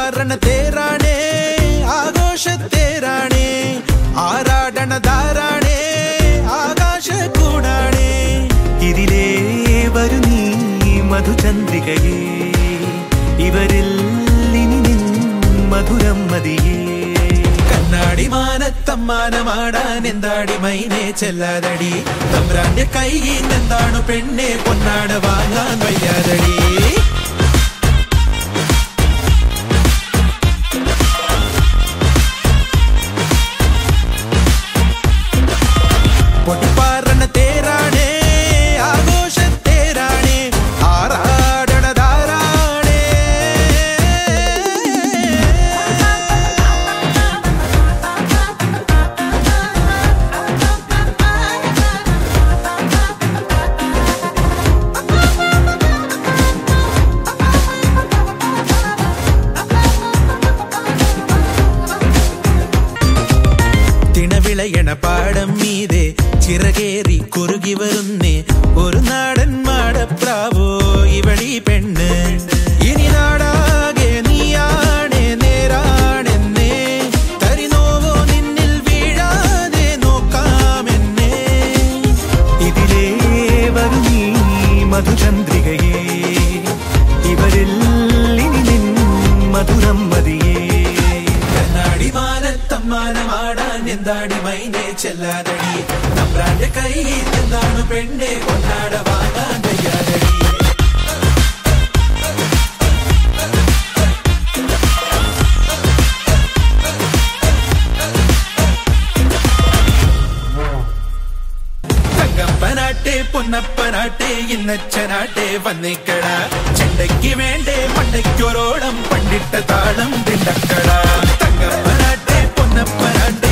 പൊടിപ്പാറണ തേരാണേ ആഘോഷത്തേരാണേ ആരാടണതാരാണേ ആകാശ കൂടാണേ ഇതിലേ വരു നീ മധുചന്ദ്രികയേ ഇവരിൽ ഇനി നിൻ മധുരം മതിയേ കണ്ണാടി മാനത്തമ്മാനമാടാൻ എന്താടി മൈനെ ചെല്ലാതടി തമ്പ്രാന്റെ കൈയിൽ എന്താണു പെണ്ണെ പൊന്നാട വാങ്ങാൻ വയ്യാതടി പൊട്ടിപ്പാറണ തേരാണേ ആഘോഷത്തേരാണേ ആറാടണതാരാണേ തിണവിളയണ പാടം മീതെ ചിറകേറി കുറുകി വരുന്നേ ഒരു നാടൻ മാടപ്രാവോ ഇവളീ പെണ്ണ് ഇനി നാടാകെ നീയാണേ നേരാണെന്നേ തരിനോവോ നിന്നിൽ വീഴാതെ നോക്കാമെന്നേ ഇതിലേ വരു നീ മധുചന്ദ്രികയേ ഇവരിൽ ഇനി നിൻ മധുരം മതിയേ കണ്ണാടി മാനത്തമ്മാനമാടാൻ എന്താടി മൈനെ ചെല്ലാതടി നമ്പ്രാന്റെ കയ്യിൽ എന്താണ് പെണ്ണെ കൊണ്ടാട വാങ്ങാൻ വയ്യാതടി തങ്കപ്പനാട്ടെ പൊന്നപ്പനാട്ടെ ഇന്നച്ചനാട്ടെ വന്നിക്കട ചെണ്ടയ്ക്ക് വേണ്ടേ പണ്ടയ്ക്കൊരോളം പണ്ടിട്ട താളം തിണ്ടക്കട തങ്കപ്പനാട്ടെ പൊന്നപ്പനാട്ടെ